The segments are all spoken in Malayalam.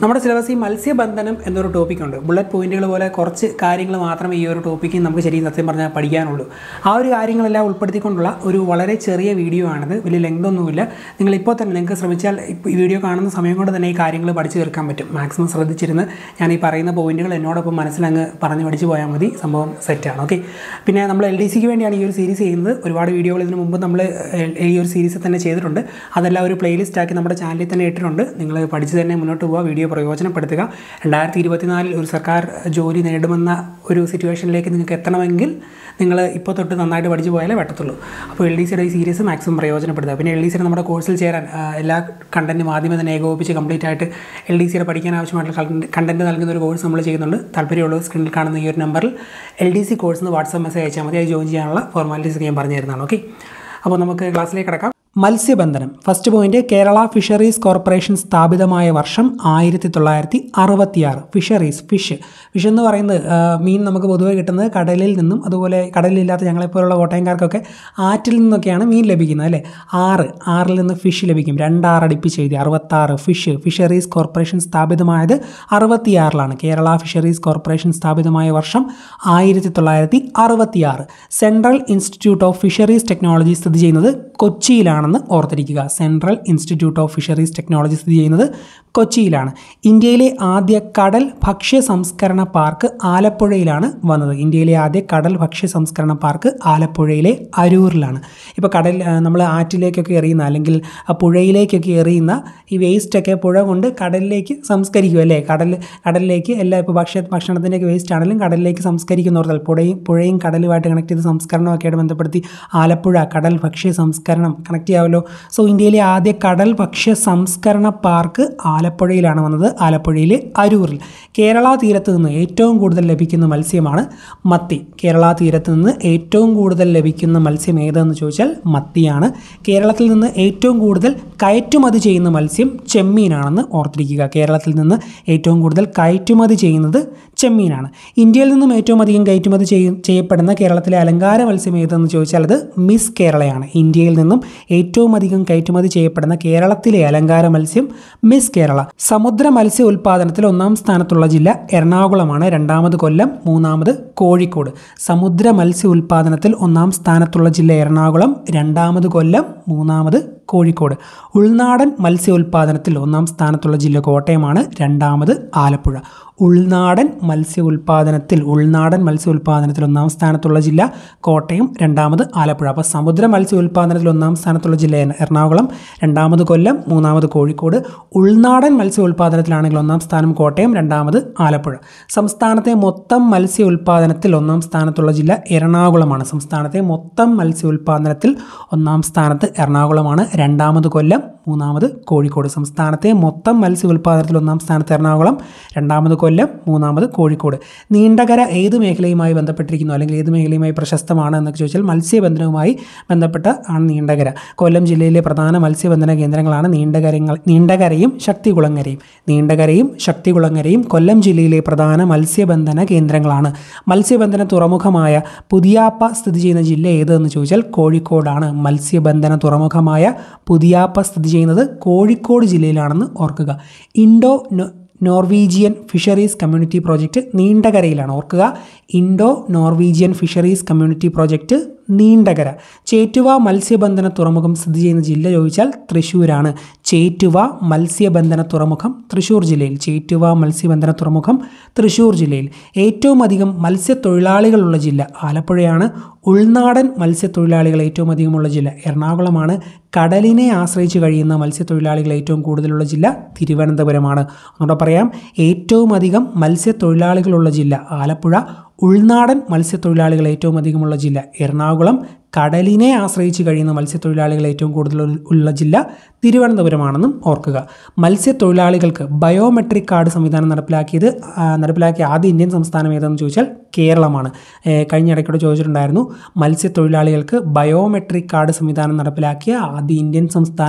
നമ്മുടെ സിലബസ് ഈ മത്സ്യബന്ധനം എന്നൊരു ടോപ്പിക്കുണ്ട് ബുള്ളറ്റ് പോയിന്റുകൾ പോലെ കുറച്ച് കാര്യങ്ങൾ മാത്രമേ ഈ ഒരു ടോപ്പിക്കിൽ നമുക്ക് ശരിക്കും സത്യം പറഞ്ഞാൽ പഠിക്കാനുള്ളൂ ആ ഒരു കാര്യങ്ങളെല്ലാം ഉൾപ്പെടുത്തിക്കൊണ്ടുള്ള ഒരു വളരെ ചെറിയ വീഡിയോ ആണിത് വലിയ ലെങ്ത് ഒന്നുമില്ല നിങ്ങൾ ഇപ്പോൾ തന്നെ നിങ്ങൾക്ക് ശ്രമിച്ചാൽ ഇപ്പോൾ ഈ വീഡിയോ കാണുന്ന സമയം കൊണ്ട് തന്നെ ഈ കാര്യങ്ങൾ പഠിച്ചു തീർക്കാൻ പറ്റും മാക്സിമം ശ്രദ്ധിച്ചിരുന്ന് ഞാൻ ഈ പറയുന്ന പോയിന്റുകൾ എന്നോടൊപ്പം മനസ്സിലങ്ങ് പറഞ്ഞു പഠിച്ചു പോയാൽ മതി സംഭവം സെറ്റാണ് ഓക്കെ പിന്നെ നമ്മൾ എൽ ഡി സിക്ക് വേണ്ടിയാണ് ഈ ഒരു സീരീസ് ചെയ്യുന്നത് ഒരുപാട് വീഡിയോകൾ ഇതിനു മുമ്പ് നമ്മൾ ഈ ഒരു സീരീസ് തന്നെ ചെയ്തിട്ടുണ്ട് അതെല്ലാം ഒരു പ്ലേലിസ്റ്റ് ആക്കി നമ്മുടെ ചാനലിൽ തന്നെ ഇട്ടിട്ടുണ്ട് നിങ്ങൾ പഠിച്ച് തന്നെ മുന്നോട്ട് പോവുക വീഡിയോ പ്രയോജനപ്പെടുത്തുക രണ്ടായിരത്തി ഇരുപത്തിനാലിൽ ഒരു സർക്കാർ ജോലി നേടുമെന്ന ഒരു സിറ്റുവേഷനിലേക്ക് നിങ്ങൾക്ക് എത്തണമെങ്കിൽ നിങ്ങൾ ഇപ്പോൾ തൊട്ട് നന്നായിട്ട് പഠിച്ചു പോയാലേ പറ്റത്തുള്ളൂ അപ്പോൾ എൽ ഡി സിയുടെ ഈ സീരീസ് മാക്സിമം പ്രയോജനപ്പെടുത്തുക പിന്നെ എൽ ഡി സിയുടെ നമ്മുടെ കോഴ്സിൽ ചേരാൻ ആ, എല്ലാ കണ്ടൻറ്റും ആദ്യമേ തന്നെ ഏകോപിപ്പിച്ച് കംപ്ലീറ്റ് ആയിട്ട് എൽ ഡി സിയുടെ പഠിക്കാൻ ആവശ്യമായിട്ടുള്ള കണ്ടൻറ്റ് നൽകുന്ന ഒരു കോഴ്സ് നമ്മൾ ചെയ്യുന്നുണ്ട് താല്പര്യമുള്ള സ്ക്രീനിൽ കാണുന്ന ഈ ഒരു നമ്പറിൽ എൽ ഡി സി കോഴ്സ് എന്ന് വാട്സാപ്പ് മെസ്സേജ് അയച്ചാൽ മതി അത് ജോയിൻ ചെയ്യാനുള്ള ഫോർമാലിറ്റീസ് ഞാൻ പറഞ്ഞു തരുന്നതാണ് ഓക്കെ അപ്പോൾ നമുക്ക് ക്ലാസ്സിലേക്ക് കിടക്കാം മത്സ്യബന്ധനം first point Kerala fisheries corporation സ്ഥാപിതമായ വർഷം ആയിരത്തി തൊള്ളായിരത്തി അറുപത്തിയാറ് ഫിഷറീസ് ഫിഷ് ഫിഷ് എന്ന് പറയുന്നത് ആ, മീൻ നമുക്ക് പൊതുവെ കിട്ടുന്നത് കടലിൽ നിന്നും അതുപോലെ കടലിലില്ലാത്ത ഞങ്ങളെപ്പോലുള്ള കോട്ടയംകാർക്കൊക്കെ ആറ്റിൽ നിന്നൊക്കെയാണ് മീൻ ലഭിക്കുന്നത് അല്ലേ ആറ് ആറിൽ നിന്ന് ഫിഷ് ലഭിക്കും രണ്ടാറടിപ്പിച്ച് എഴുതി അറുപത്താറ് ഫിഷ് ഫിഷറീസ് കോർപ്പറേഷൻ സ്ഥാപിതമായത് അറുപത്തിയാറിലാണ് കേരള ഫിഷറീസ് കോർപ്പറേഷൻ സ്ഥാപിതമായ വർഷം ആയിരത്തി തൊള്ളായിരത്തി അറുപത്തിയാറ് central institute of fisheries technology സ്ഥിതി ചെയ്യുന്നത് കൊച്ചിയിലാണെന്ന് ഓർത്തിരിക്കുക central institute of fisheries technology സ്ഥിതി ചെയ്യുന്നത് കൊച്ചിയിലാണ് ഇന്ത്യയിലെ ആദ്യ കടൽ ഭക്ഷ്യ സംസ്കരണ പാർക്ക് ആലപ്പുഴയിലാണ് വന്നത് ഇന്ത്യയിലെ ആദ്യ കടൽ ഭക്ഷ്യ സംസ്കരണ പാർക്ക് ആലപ്പുഴയിലെ അരൂരിലാണ് ഇപ്പോൾ കടൽ നമ്മൾ ആറ്റിലേക്കൊക്കെ എറിയുന്ന അല്ലെങ്കിൽ ആ പുഴയിലേക്കൊക്കെ എറിയുന്ന ഈ വേസ്റ്റൊക്കെ പുഴ കൊണ്ട് കടലിലേക്ക് സംസ്കരിക്കും അല്ലേ കടൽ കടലിലേക്ക് എല്ലാ ഇപ്പോൾ ഭക്ഷ്യ ഭക്ഷണത്തിൻ്റെയൊക്കെ വേസ്റ്റ് ആണെങ്കിലും കടലിലേക്ക് സംസ്കരിക്കുന്ന ഓർത്താൽ പുഴയും പുഴയും കടലുമായിട്ട് കണക്ട് ചെയ്ത് സംസ്കരണമൊക്കെ ആയിട്ട് ബന്ധപ്പെടുത്തി ആലപ്പുഴ കടൽ ഭക്ഷ്യ സംസ്കരണം കണക്ട് ചെയ്യാമല്ലോ സോ ഇന്ത്യയിലെ ആദ്യ കടൽ ഭക്ഷ്യ സംസ്കരണ പാർക്ക് ആലപ്പുഴയിലാണ് വന്നത് ആലപ്പുഴയിലെ അരൂരിൽ കേരള തീരത്ത് നിന്ന് ഏറ്റവും കൂടുതൽ ലഭിക്കുന്ന മത്സ്യമാണ് മത്തി കേരള തീരത്ത് നിന്ന് ഏറ്റവും കൂടുതൽ ലഭിക്കുന്ന മത്സ്യം ഏതെന്ന് ചോദിച്ചാൽ മത്തിയാണ് കേരളത്തിൽ നിന്ന് ഏറ്റവും കൂടുതൽ കയറ്റുമതി ചെയ്യുന്ന മത്സ്യം ചെമ്മീനാണെന്ന് ഓർത്തിരിക്കുക കേരളത്തിൽ നിന്ന് ഏറ്റവും കൂടുതൽ കയറ്റുമതി ചെയ്യുന്നത് ചെമ്മീനാണ് ഇന്ത്യയിൽ നിന്നും ഏറ്റവും അധികം കയറ്റുമതി ചെയ്യ ചെയ്യപ്പെടുന്ന കേരളത്തിലെ അലങ്കാര മത്സ്യം ഏതെന്ന് ചോദിച്ചാൽ അത് മിസ് കേരളയാണ് ഇന്ത്യയിൽ നിന്നും ഏറ്റവും അധികം കയറ്റുമതി ചെയ്യപ്പെടുന്ന കേരളത്തിലെ അലങ്കാര മത്സ്യം മിസ് കേരള സമുദ്ര മത്സ്യ ഉൽപ്പാദനത്തിൽ ഒന്നാം സ്ഥാനത്തുള്ള ജില്ല എറണാകുളമാണ് രണ്ടാമത് കൊല്ലം മൂന്നാമത് കോഴിക്കോട് സമുദ്ര മത്സ്യ ഉൽപ്പാദനത്തിൽ ഒന്നാം സ്ഥാനത്തുള്ള ജില്ല എറണാകുളം രണ്ടാമത് കൊല്ലം മൂന്നാമത് കോഴിക്കോട് ഉൾനാടൻ മത്സ്യ ഉൽപ്പാദനത്തിൽ ഒന്നാം സ്ഥാനത്തുള്ള ജില്ല കോട്ടയമാണ് രണ്ടാമത് ആലപ്പുഴ ഉൾനാടൻ മത്സ്യ ഉൽപ്പാദനത്തിൽ ഉൾനാടൻ മത്സ്യ ഉൽപ്പാദനത്തിൽ ഒന്നാം സ്ഥാനത്തുള്ള ജില്ല കോട്ടയം രണ്ടാമത് ആലപ്പുഴ അപ്പോൾ സമുദ്ര മത്സ്യ ഉൽപ്പാദനത്തിൽ ഒന്നാം സ്ഥാനത്തുള്ള ജില്ല എറ- എറണാകുളം രണ്ടാമത് കൊല്ലം മൂന്നാമത് കോഴിക്കോട് ഉൾനാടൻ മത്സ്യ ഉൽപ്പാദനത്തിലാണെങ്കിൽ ഒന്നാം സ്ഥാനം കോട്ടയം രണ്ടാമത് ആലപ്പുഴ സംസ്ഥാനത്തെ മൊത്തം മത്സ്യ ഉൽപ്പാദനത്തിൽ ഒന്നാം സ്ഥാനത്തുള്ള ജില്ല എറണാകുളമാണ് സംസ്ഥാനത്തെ മൊത്തം മത്സ്യ ഉൽപ്പാദനത്തിൽ ഒന്നാം സ്ഥാനത്ത് എറണാകുളമാണ് രണ്ടാമത് കൊല്ലം മൂന്നാമത് കോഴിക്കോട് സംസ്ഥാനത്തെ മൊത്തം മത്സ്യ ഉൽപ്പാദനത്തിൽ ഒന്നാം സ്ഥാനത്ത് എറണാകുളം രണ്ടാമത് കൊല്ലം മൂന്നാമത് കോഴിക്കോട് നീണ്ടകര ഏത് മേഖലയുമായി ബന്ധപ്പെട്ടിരിക്കുന്നു അല്ലെങ്കിൽ ഏത് മേഖലയുമായി പ്രശസ്തമാണ് എന്നൊക്കെ ചോദിച്ചാൽ മത്സ്യബന്ധനവുമായി ബന്ധപ്പെട്ട ആണ് നീണ്ടകര കൊല്ലം ജില്ലയിലെ പ്രധാന മത്സ്യബന്ധന കേന്ദ്രങ്ങളാണ് നീണ്ടകരങ്ങൾ നീണ്ടകരയും ശക്തികുളങ്ങരയും നീണ്ടകരയും ശക്തികുളങ്ങരയും കൊല്ലം ജില്ലയിലെ പ്രധാന മത്സ്യബന്ധന കേന്ദ്രങ്ങളാണ് മത്സ്യബന്ധന തുറമുഖമായ പുതിയാപ്പ സ്ഥിതി ചെയ്യുന്ന ജില്ല ഏതെന്ന് ചോദിച്ചാൽ കോഴിക്കോടാണ് മത്സ്യബന്ധന തുറമുഖമായ പുതിയാപ്പ സ്ഥിതി ചെയ്യുന്നത് കോഴിക്കോട് ജില്ലയിലാണെന്ന് ഓർക്കുക Indo no- Norwegian fisheries community project നീണ്ടകരയിലാണ് ഓർക്കുക Indo Norwegian fisheries community project Neendakara Chettuva മത്സ്യബന്ധന തുറമുഖം സ്ഥിതി ചെയ്യുന്ന ജില്ല ചോദിച്ചാൽ തൃശ്ശൂരാണ് ചേറ്റുവ മത്സ്യബന്ധന തുറമുഖം തൃശ്ശൂർ ജില്ലയിൽ ചേറ്റുവ മത്സ്യബന്ധന തുറമുഖം തൃശ്ശൂർ ജില്ലയിൽ ഏറ്റവും അധികം മത്സ്യത്തൊഴിലാളികളുള്ള ജില്ല ആലപ്പുഴയാണ് ഉൾനാടൻ മത്സ്യത്തൊഴിലാളികൾ ഏറ്റവും അധികമുള്ള ജില്ല എറണാകുളമാണ് കടലിനെ ആശ്രയിച്ച് കഴിയുന്ന മത്സ്യത്തൊഴിലാളികൾ ഏറ്റവും കൂടുതലുള്ള ജില്ല തിരുവനന്തപുരമാണ് ഒന്നുകൂടെ പറയാം ഏറ്റവും അധികം മത്സ്യത്തൊഴിലാളികളുള്ള ജില്ല ആലപ്പുഴ ഉൾനാടൻ മത്സ്യത്തൊഴിലാളികൾ ഏറ്റവും അധികമുള്ള ജില്ല എറണാകുളം കടലിനെ ആശ്രയിച്ച് കഴിയുന്ന മത്സ്യത്തൊഴിലാളികൾ ഏറ്റവും കൂടുതൽ ഉള്ള- ഉള്ള ജില്ല തിരുവനന്തപുരമാണെന്നും ഓർക്കുക മത്സ്യത്തൊഴിലാളികൾക്ക് ബയോമെട്രിക് കാർഡ് സംവിധാനം നടപ്പിലാക്കിയത് ആ, നടപ്പിലാക്കിയ ആദ്യ ഇന്ത്യൻ സംസ്ഥാനം ഏതെന്ന് ചോദിച്ചാൽ കേരളമാണ് ഏ, കഴിഞ്ഞ ഇടയ്ക്കൂടെ ചോദിച്ചിട്ടുണ്ടായിരുന്നു മത്സ്യത്തൊഴിലാളികൾക്ക് ബയോമെട്രിക് കാർഡ് സംവിധാനം നടപ്പിലാക്കിയ ആദ്യ ഇന്ത്യൻ സംസ്ഥാനം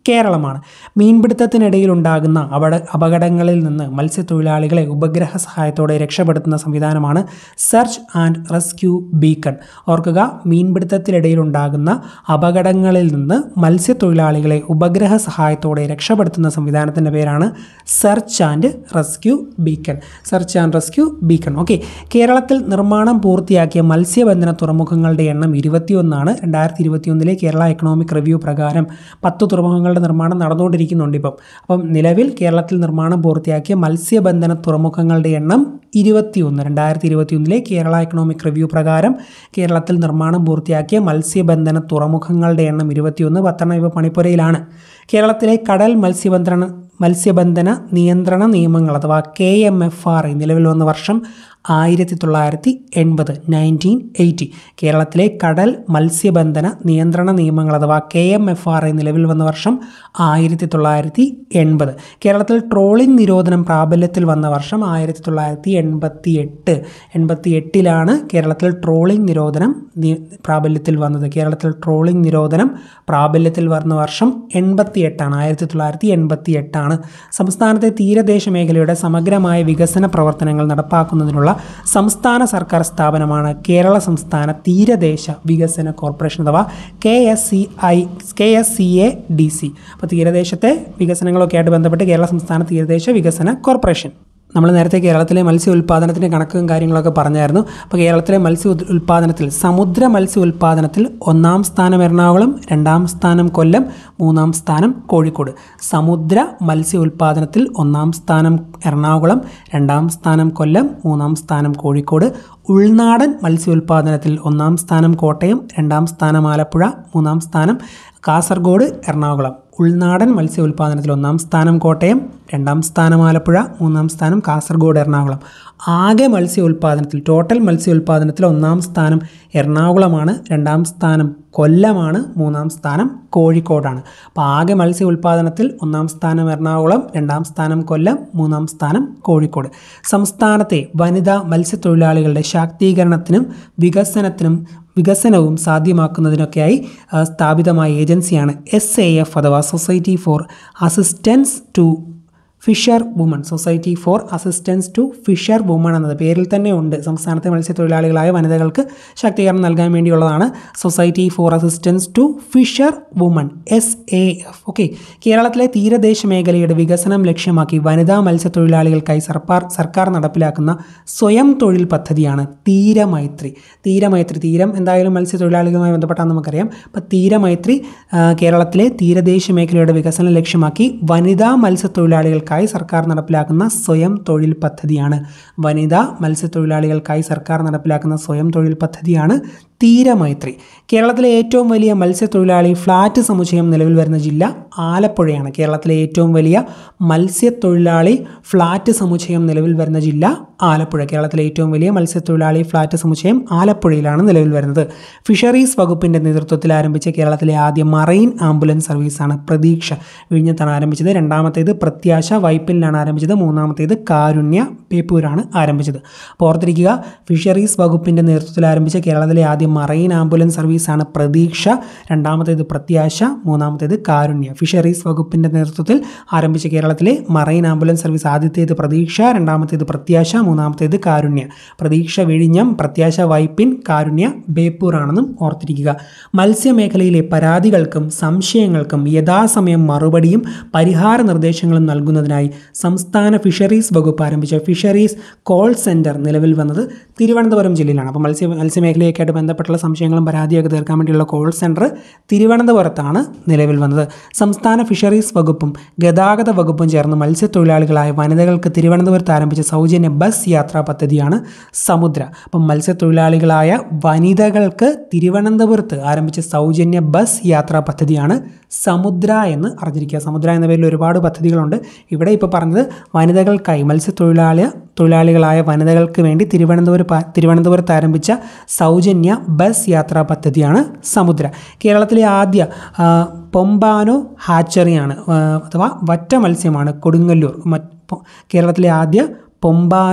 കേരളമാണ് മീൻപിടുത്തത്തിനിടയിൽ ഉണ്ടാകുന്ന അപട അപകടങ്ങളിൽ നിന്ന് മത്സ്യത്തൊഴിലാളികളെ ഉപഗ്രഹ സഹായത്തോടെ രക്ഷപ്പെടുത്തുന്ന സംവിധാനമാണ് സെർച്ച് ആൻഡ് റെസ്ക്യൂ ബീക്കൺ ഓർക്കുക മീൻപിടുത്തത്തിനിടയിൽ ഉണ്ടാകുന്ന അപകടങ്ങളിൽ നിന്ന് മത്സ്യത്തൊഴിലാളികളെ ഉപഗ്രഹ സഹായത്തോടെ രക്ഷപ്പെടുത്തുന്ന സംവിധാനത്തിൻ്റെ പേരാണ് search and rescue beacon search and rescue beacon okay കേരളത്തിൽ നിർമ്മാണം പൂർത്തിയാക്കിയ മത്സ്യബന്ധന തുറമുഖങ്ങളുടെ എണ്ണം ഇരുപത്തിയൊന്നാണ് രണ്ടായിരത്തി ഇരുപത്തിയൊന്നിലെ കേരള എക്കണോമിക് റിവ്യൂ പ്രകാരം പത്ത് തുറമുഖങ്ങളുടെ നിർമ്മാണം നടന്നുകൊണ്ടിരിക്കുന്നുണ്ട് ഇപ്പം അപ്പം നിലവിൽ കേരളത്തിൽ നിർമ്മാണം പൂർത്തിയാക്കിയ മത്സ്യബന്ധന തുറമുഖങ്ങളുടെ എണ്ണം ഇരുപത്തിയൊന്ന് രണ്ടായിരത്തി ഇരുപത്തിയൊന്നിലെ കേരള എക്കണോമിക് റിവ്യൂ പ്രകാരം കേരളത്തിൽ നിർമ്മാണം പൂർത്തിയാക്കിയ മത്സ്യബന്ധന തുറമുഖങ്ങളുടെ എണ്ണം ഇരുപത്തിയൊന്ന് പത്തെണ്ണം ഇപ്പോൾ പണിപ്പുരയിലാണ് കേരളത്തിലെ കടൽ മത്സ്യബന്ധന മത്സ്യബന്ധന നിയന്ത്രണ നിയമങ്ങൾ അഥവാ കെ എം എഫ് ആർ നിലവിൽ വന്ന വർഷം ആയിരത്തി തൊള്ളായിരത്തി എൺപത് നയൻറ്റീൻ എയ്റ്റി കേരളത്തിലെ കടൽ മത്സ്യബന്ധന നിയന്ത്രണ നിയമങ്ങൾ അഥവാ കെ എം എഫ് ആർ നിലവിൽ വന്ന വർഷം ആയിരത്തി തൊള്ളായിരത്തി എൺപത് കേരളത്തിൽ ട്രോളിംഗ് നിരോധനം പ്രാബല്യത്തിൽ വന്ന വർഷം ആയിരത്തി തൊള്ളായിരത്തി എൺപത്തി എട്ട് എൺപത്തി എട്ടിലാണ് കേരളത്തിൽ ട്രോളിംഗ് നിരോധനം നി- പ്രാബല്യത്തിൽ വന്നത് കേരളത്തിൽ ട്രോളിംഗ് നിരോധനം പ്രാബല്യത്തിൽ വന്ന വർഷം എൺപത്തി എട്ടാണ് ആയിരത്തി തൊള്ളായിരത്തി എൺപത്തി എട്ടാണ് സംസ്ഥാനത്തെ തീരദേശ മേഖലയുടെ സമഗ്രമായ വികസന പ്രവർത്തനങ്ങൾ നടപ്പാക്കുന്നതിനുള്ള സംസ്ഥാന സർക്കാർ സ്ഥാപനമാണ് കേരള സംസ്ഥാന തീരദേശ വികസന കോർപ്പറേഷൻ അഥവാ K S C I K S C A D C അപ്പോൾ തീരദേശത്തെ വികസനങ്ങളൊക്കെ ആയിട്ട് ബന്ധപ്പെട്ട് കേരള സംസ്ഥാന തീരദേശ വികസന കോർപ്പറേഷൻ നമ്മൾ നേരത്തെ കേരളത്തിലെ മത്സ്യ ഉൽപ്പാദനത്തിൻ്റെ കണക്കും കാര്യങ്ങളൊക്കെ പറഞ്ഞായിരുന്നു അപ്പോൾ കേരളത്തിലെ മത്സ്യ ഉത്- ഉൽപ്പാദനത്തിൽ സമുദ്ര മത്സ്യ ഉൽപ്പാദനത്തിൽ ഒന്നാം സ്ഥാനം എറണാകുളം രണ്ടാം സ്ഥാനം കൊല്ലം മൂന്നാം സ്ഥാനം കോഴിക്കോട് സമുദ്ര മത്സ്യ ഉൽപ്പാദനത്തിൽ ഒന്നാം സ്ഥാനം എറണാകുളം രണ്ടാം സ്ഥാനം കൊല്ലം മൂന്നാം സ്ഥാനം കോഴിക്കോട് ഉൾനാടൻ മത്സ്യ ഉൽപ്പാദനത്തിൽ ഒന്നാം സ്ഥാനം കോട്ടയം രണ്ടാം സ്ഥാനം ആലപ്പുഴ മൂന്നാം സ്ഥാനം കാസർഗോഡ് എറണാകുളം ഉൾനാടൻ മത്സ്യ ഉൽപ്പാദനത്തിൽ ഒന്നാം സ്ഥാനം കോട്ടയം രണ്ടാം സ്ഥാനം ആലപ്പുഴ മൂന്നാം സ്ഥാനം കാസർഗോഡ് എറണാകുളം ആകെ മത്സ്യ ഉൽപ്പാദനത്തിൽ ടോട്ടൽ മത്സ്യ ഉൽപ്പാദനത്തിൽ ഒന്നാം സ്ഥാനം എറണാകുളമാണ് രണ്ടാം സ്ഥാനം കൊല്ലമാണ് മൂന്നാം സ്ഥാനം കോഴിക്കോടാണ് അപ്പോൾ ആകെ മത്സ്യ ഉൽപ്പാദനത്തിൽ ഒന്നാം സ്ഥാനം എറണാകുളം രണ്ടാം സ്ഥാനം കൊല്ലം മൂന്നാം സ്ഥാനം കോഴിക്കോട് സംസ്ഥാനത്തെ വനിതാ മത്സ്യത്തൊഴിലാളികളുടെ ശാക്തീകരണത്തിനും വികസനത്തിനും വികസനവും സാധ്യമാക്കുന്നതിനൊക്കെയായി ആ, സ്ഥാപിതമായ ഏജൻസിയാണ് എസ് എ എഫ് അഥവാ society for assistance to fisher woman society for assistance to fisher woman എന്നത് പേരിൽ തന്നെ ഉണ്ട് സംസ്ഥാനത്തെ മത്സ്യത്തൊഴിലാളികളായ വനിതകൾക്ക് ശാക്തീകരണം നൽകാൻ വേണ്ടിയുള്ളതാണ് society for assistance to fisher woman S A F okay കേരളത്തിലെ തീരദേശ മേഖലയുടെ വികസനം ലക്ഷ്യമാക്കി വനിതാ മത്സ്യത്തൊഴിലാളികൾക്കായി സർക്കാർ സർക്കാർ നടപ്പിലാക്കുന്ന സ്വയം തൊഴിൽ പദ്ധതിയാണ് തീരമൈത്രി തീരമൈത്രി തീരം എന്തായാലും മത്സ്യത്തൊഴിലാളികളുമായി ബന്ധപ്പെട്ടാൽ നമുക്കറിയാം അപ്പോൾ തീരമൈത്രി ആ, കേരളത്തിലെ തീരദേശ മേഖലയുടെ വികസനം ലക്ഷ്യമാക്കി വനിതാ മത്സ്യത്തൊഴിലാളികൾക്കായി സർക്കാർ നടപ്പിലാക്കുന്ന സ്വയം തൊഴിൽ പദ്ധതിയാണ് വനിതാ മത്സ്യത്തൊഴിലാളികൾക്കായി സർക്കാർ നടപ്പിലാക്കുന്ന സ്വയം തൊഴിൽ പദ്ധതിയാണ് തീരമൈത്രി കേരളത്തിലെ ഏറ്റവും വലിയ മത്സ്യത്തൊഴിലാളി ഫ്ലാറ്റ് സമുച്ചയം നിലവിൽ വരുന്ന ജില്ല ആലപ്പുഴയാണ് കേരളത്തിലെ ഏറ്റവും വലിയ മത്സ്യത്തൊഴിലാളി ഫ്ലാറ്റ് സമുച്ചയം നിലവിൽ വരുന്ന ജില്ല ആലപ്പുഴ കേരളത്തിലെ ഏറ്റവും വലിയ മത്സ്യത്തൊഴിലാളി ഫ്ലാറ്റ് സമുച്ചയം ആലപ്പുഴയിലാണ് നിലവിൽ വരുന്നത് ഫിഷറീസ് വകുപ്പിൻ്റെ നേതൃത്വത്തിൽ ആരംഭിച്ച കേരളത്തിലെ ആദ്യ മറൈൻ ആംബുലൻസ് സർവീസാണ് പ്രതീക്ഷ വിഴിഞ്ഞത്താണ് ആരംഭിച്ചത് രണ്ടാമത്തേത് പ്രത്യാശ വൈപ്പിലാണ് ആരംഭിച്ചത് മൂന്നാമത്തേത് കാരുണ്യ പേപ്പൂരാണ് ആരംഭിച്ചത് അപ്പോൾ ഓർത്തിരിക്കുക ഫിഷറീസ് വകുപ്പിൻ്റെ നേതൃത്വത്തിൽ ആരംഭിച്ച കേരളത്തിലെ ആദ്യ മറൈൻ ആംബുലൻസ് സർവീസാണ് പ്രതീക്ഷ രണ്ടാമത്തേത് പ്രത്യാശ മൂന്നാമത്തേത് കാരുണ്യ ഫിഷറീസ് വകുപ്പിൻ്റെ നേതൃത്വത്തിൽ ആരംഭിച്ച കേരളത്തിലെ മറൈൻ ആംബുലൻസ് സർവീസ് ആദ്യത്തേത് പ്രതീക്ഷ രണ്ടാമത്തേത് പ്രത്യാശ മൂന്നാമത്തേത് കാരുണ്യ പ്രതീക്ഷ വിഴിഞ്ഞം പ്രത്യാശ വൈപ്പിൻ കാരുണ്യ ബേപ്പൂർ ആണെന്നും ഓർത്തിരിക്കുക മത്സ്യമേഖലയിലെ പരാതികൾക്കും സംശയങ്ങൾക്കും യഥാസമയം മറുപടിയും പരിഹാര നിർദ്ദേശങ്ങളും നൽകുന്നതിനായി സംസ്ഥാന ഫിഷറീസ് വകുപ്പ് ആരംഭിച്ച ഫിഷറീസ് കോൾ സെൻറ്റർ നിലവിൽ വന്നത് തിരുവനന്തപുരം ജില്ലയിലാണ് അപ്പോൾ മത്സ്യ മത്സ്യമേഖലയൊക്കെ ആയിട്ട് ബന്ധപ്പെട്ടുള്ള സംശയങ്ങളും പരാതിയൊക്കെ തീർക്കാൻ വേണ്ടിയുള്ള കോൾ സെൻറ്റർ തിരുവനന്തപുരത്താണ് നിലവിൽ വന്നത് സംസ്ഥാന ഫിഷറീസ് വകുപ്പും ഗതാഗത വകുപ്പും ചേർന്ന് മത്സ്യത്തൊഴിലാളികളായ വനിതകൾക്ക് തിരുവനന്തപുരത്ത് ആരംഭിച്ച സൗജന്യ ബസ് യാത്രാ പദ്ധതിയാണ് സമുദ്ര അപ്പം മത്സ്യത്തൊഴിലാളികളായ വനിതകൾക്ക് തിരുവനന്തപുരത്ത് ആരംഭിച്ച സൗജന്യ ബസ് യാത്രാ പദ്ധതിയാണ് സമുദ്ര എന്ന് അറിഞ്ഞിരിക്കുക സമുദ്ര എന്ന പേരിൽ ഒരുപാട് പദ്ധതികളുണ്ട് ഇവിടെ ഇപ്പോൾ പറഞ്ഞത് വനിതകൾക്കായി മത്സ്യത്തൊഴിലാളി തൊഴിലാളികളായ വനിതകൾക്ക് വേണ്ടി തിരുവനന്തപുരം പ- തിരുവനന്തപുരത്ത് ആരംഭിച്ച സൗജന്യ ബസ് യാത്രാ പദ്ധതിയാണ് സമുദ്ര കേരളത്തിലെ ആദ്യ ആ, പൊമ്പാനോ ഹാച്ചറിയാണ് ആ, അഥവാ വറ്റ മത്സ്യമാണ് കൊടുങ്ങല്ലൂർ മറ്റ് പൊ- കേരളത്തിലെ ആദ്യ പൊമ്പാനോ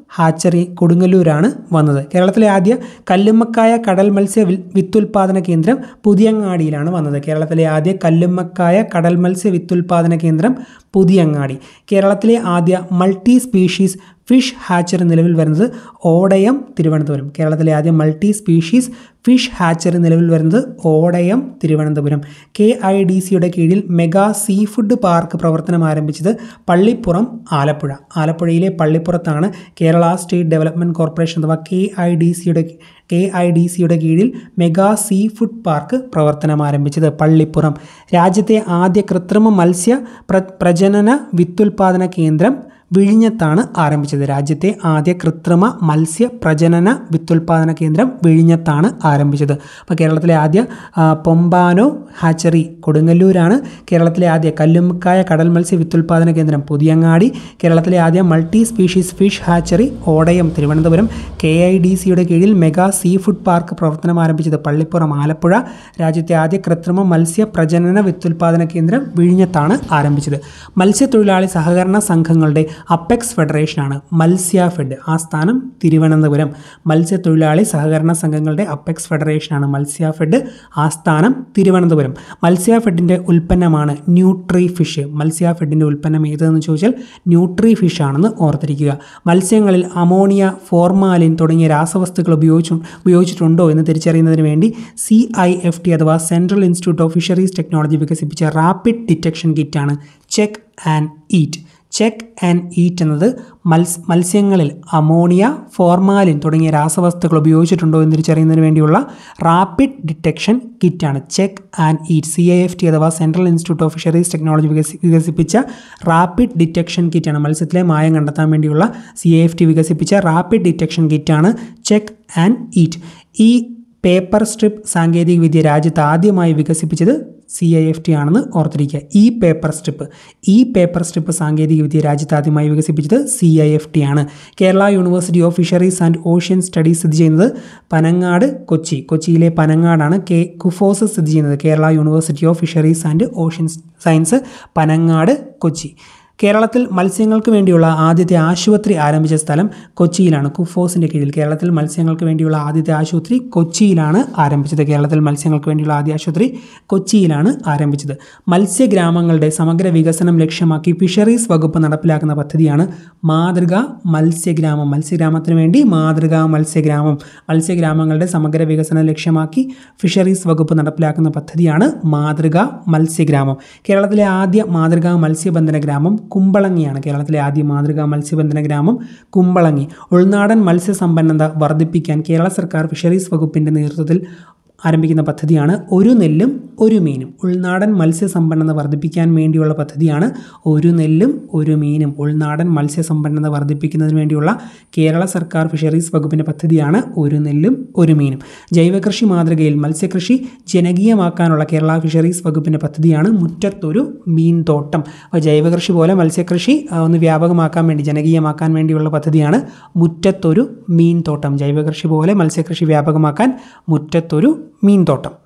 ഹാച്ചറി കൊടുങ്ങല്ലൂരാണ് വന്നത് കേരളത്തിലെ ആദ്യ കല്ലുമ്മക്കായ കടൽ മത്സ്യ വിൽ- വിത്തുൽപാദന കേന്ദ്രം പുതിയങ്ങാടിയിലാണ് വന്നത് കേരളത്തിലെ ആദ്യ കല്ലുമ്മക്കായ കടൽ മത്സ്യ വിത്തുൽപാദന കേന്ദ്രം പുതിയങ്ങാടി കേരളത്തിലെ ആദ്യ മൾട്ടി സ്പീഷീസ് ഫിഷ് ഹാച്ചറി നിലവിൽ വരുന്നത് ഓടയം തിരുവനന്തപുരം കേരളത്തിലെ ആദ്യ മൾട്ടി സ്പീഷീസ് ഫിഷ് ഹാച്ചറി നിലവിൽ വരുന്നത് Odayam Thiruvananthapuram K I D സിയുടെ കീഴിൽ മെഗാ സീ ഫുഡ് പാർക്ക് പ്രവർത്തനം ആരംഭിച്ചത് പള്ളിപ്പുറം ആലപ്പുഴ ആലപ്പുഴയിലെ പള്ളിപ്പുറത്താണ് കേരള സ്റ്റേറ്റ് ഡെവലപ്മെൻറ്റ് കോർപ്പറേഷൻ അഥവാ കെ ഐ ഡി സിയുടെ കെ ഐ ഡി സിയുടെ കീഴിൽ മെഗാ സീ ഫുഡ് പാർക്ക് പ്രവർത്തനം ആരംഭിച്ചത് പള്ളിപ്പുറം രാജ്യത്തെ ആദ്യ കൃത്രിമ മത്സ്യ പ്ര പ്രജനന വിത്തുൽപാദന കേന്ദ്രം വിഴിഞ്ഞത്താണ് ആരംഭിച്ചത് രാജ്യത്തെ ആദ്യ കൃത്രിമ മത്സ്യ പ്രജനന വിത്തുൽപാദന കേന്ദ്രം വിഴിഞ്ഞത്താണ് ആരംഭിച്ചത് അപ്പോൾ കേരളത്തിലെ ആദ്യ ആ, പൊമ്പാനോ ഹാച്ചറി കൊടുങ്ങല്ലൂരാണ് കേരളത്തിലെ ആദ്യ കല്ലുമുക്കായ കടൽ മത്സ്യ വിത്തുൽപാദന കേന്ദ്രം പുതിയങ്ങാടി കേരളത്തിലെ ആദ്യ multi species fish hatchery Odayam Thiruvananthapuram K I D സിയുടെ കീഴിൽ മെഗാ സീ ഫുഡ് പാർക്ക് പ്രവർത്തനം ആരംഭിച്ചത് പള്ളിപ്പുറം ആലപ്പുഴ രാജ്യത്തെ ആദ്യ കൃത്രിമ മത്സ്യ പ്രജനന വിത്തുൽപാദന കേന്ദ്രം വിഴിഞ്ഞത്താണ് ആരംഭിച്ചത് മത്സ്യത്തൊഴിലാളി സഹകരണ സംഘങ്ങളുടെ അപ്പെക്സ് ഫെഡറേഷനാണ് മത്സ്യഫെഡ് ആസ്ഥാനം തിരുവനന്തപുരം മത്സ്യത്തൊഴിലാളി സഹകരണ സംഘങ്ങളുടെ അപ്പെക്സ് ഫെഡറേഷനാണ് മത്സ്യഫെഡ് ആസ്ഥാനം തിരുവനന്തപുരം മത്സ്യഫെഡിൻ്റെ ഉൽപ്പന്നമാണ് ന്യൂട്രി ഫിഷ് മത്സ്യഫെഡിൻ്റെ ഉൽപ്പന്നം ഏതെന്ന് ചോദിച്ചാൽ ന്യൂട്രി ഫിഷ് ആണെന്ന് ഓർത്തിരിക്കുക മത്സ്യങ്ങളിൽ അമോണിയ ഫോർമാലിൻ തുടങ്ങിയ രാസവസ്തുക്കൾ ഉപയോഗിച്ചു ഉപയോഗിച്ചിട്ടുണ്ടോ എന്ന് തിരിച്ചറിയുന്നതിന് വേണ്ടി സി ഐ എഫ് ടി അഥവാ central institute of fisheries technology വികസിപ്പിച്ച റാപ്പിഡ് ഡിറ്റക്ഷൻ കിറ്റാണ് check and eat check and eat എന്നത് മത്സ് മത്സ്യങ്ങളിൽ അമോണിയ ഫോർമാലിൻ തുടങ്ങിയ രാസവസ്തുക്കൾ ഉപയോഗിച്ചിട്ടുണ്ടോ എന്ന് തിരിച്ചറിയുന്നതിന് വേണ്ടിയുള്ള റാപ്പിഡ് ഡിറ്റക്ഷൻ കിറ്റാണ് check and eat C I F T അഥവാ central institute of fisheries technology വികസി വികസിപ്പിച്ച റാപ്പിഡ് ഡിറ്റക്ഷൻ കിറ്റാണ് മത്സ്യത്തിലെ മായം കണ്ടെത്താൻ വേണ്ടിയുള്ള സി ഐ എഫ് ടി വികസിപ്പിച്ച റാപ്പിഡ് ഡിറ്റക്ഷൻ കിറ്റാണ് ചെക്ക് ആൻഡ് ഈറ്റ് ഈ പേപ്പർ സ്ട്രിപ്പ് സാങ്കേതികവിദ്യ രാജ്യത്ത് ആദ്യമായി വികസിപ്പിച്ചത് സി ഐ എഫ് ടി ആണെന്ന് ഓർത്തിരിക്കുക ഈ പേപ്പർ സ്ട്രിപ്പ് ഈ പേപ്പർ സ്ട്രിപ്പ് സാങ്കേതികവിദ്യ രാജ്യത്ത് ആദ്യമായി വികസിപ്പിച്ചത് സി ഐ എഫ് ടി ആണ് Kerala university of fisheries and ocean studies സ്ഥിതി ചെയ്യുന്നത് പനങ്ങാട് കൊച്ചി കൊച്ചിയിലെ പനങ്ങാടാണ് കെ കുഫോസ് സ്ഥിതി ചെയ്യുന്നത് Kerala university of fisheries and ocean science Panangad Kochi കേരളത്തിൽ മത്സ്യങ്ങൾക്ക് വേണ്ടിയുള്ള ആദ്യത്തെ ആശുപത്രി ആരംഭിച്ച സ്ഥലം കൊച്ചിയിലാണ് കുഫോസിൻ്റെ കീഴിൽ കേരളത്തിൽ മത്സ്യങ്ങൾക്ക് വേണ്ടിയുള്ള ആദ്യത്തെ ആശുപത്രി കൊച്ചിയിലാണ് ആരംഭിച്ചത് കേരളത്തിൽ മത്സ്യങ്ങൾക്ക് വേണ്ടിയുള്ള ആദ്യ ആശുപത്രി കൊച്ചിയിലാണ് ആരംഭിച്ചത് മത്സ്യഗ്രാമങ്ങളുടെ സമഗ്ര വികസനം ലക്ഷ്യമാക്കി ഫിഷറീസ് വകുപ്പ് നടപ്പിലാക്കുന്ന പദ്ധതിയാണ് മാതൃക മത്സ്യഗ്രാമം മത്സ്യഗ്രാമത്തിന് വേണ്ടി മാതൃക മത്സ്യഗ്രാമം മത്സ്യഗ്രാമങ്ങളുടെ സമഗ്ര വികസനം ലക്ഷ്യമാക്കി ഫിഷറീസ് വകുപ്പ് നടപ്പിലാക്കുന്ന പദ്ധതിയാണ് മാതൃക മത്സ്യഗ്രാമം കേരളത്തിലെ ആദ്യ മാതൃകാ മത്സ്യബന്ധന ഗ്രാമം കുമ്പളങ്ങിയാണ് കേരളത്തിലെ ആദ്യ മാതൃകാ മത്സ്യബന്ധന ഗ്രാമം കുമ്പളങ്ങി ഉൾനാടൻ മത്സ്യസമ്പന്നത വർദ്ധിപ്പിക്കാൻ കേരള സർക്കാർ ഫിഷറീസ് വകുപ്പിൻ്റെ നേതൃത്വത്തിൽ ആരംഭിക്കുന്ന പദ്ധതിയാണ് ഒരു നെല്ലും ഒരു മീനും ഉൾനാടൻ മത്സ്യസമ്പന്നത വർദ്ധിപ്പിക്കാൻ വേണ്ടിയുള്ള പദ്ധതിയാണ് ഒരു നെല്ലും ഒരു മീനും ഉൾനാടൻ മത്സ്യസമ്പന്നത വർദ്ധിപ്പിക്കുന്നതിന് വേണ്ടിയുള്ള കേരള സർക്കാർ ഫിഷറീസ് വകുപ്പിൻ്റെ പദ്ധതിയാണ് ഒരു നെല്ലും ഒരു മീനും ജൈവകൃഷി മാതൃകയിൽ മത്സ്യകൃഷി ജനകീയമാക്കാനുള്ള കേരള ഫിഷറീസ് വകുപ്പിൻ്റെ പദ്ധതിയാണ് മുറ്റത്തൊരു മീൻ തോട്ടം അപ്പോൾ ജൈവകൃഷി പോലെ മത്സ്യകൃഷി ആ, ഒന്ന് വ്യാപകമാക്കാൻ വേണ്ടി ജനകീയമാക്കാൻ വേണ്ടിയുള്ള പദ്ധതിയാണ് മുറ്റത്തൊരു മീൻ തോട്ടം ജൈവകൃഷി പോലെ മത്സ്യകൃഷി വ്യാപകമാക്കാൻ മുറ്റത്തൊരു മീൻ തോട്ടം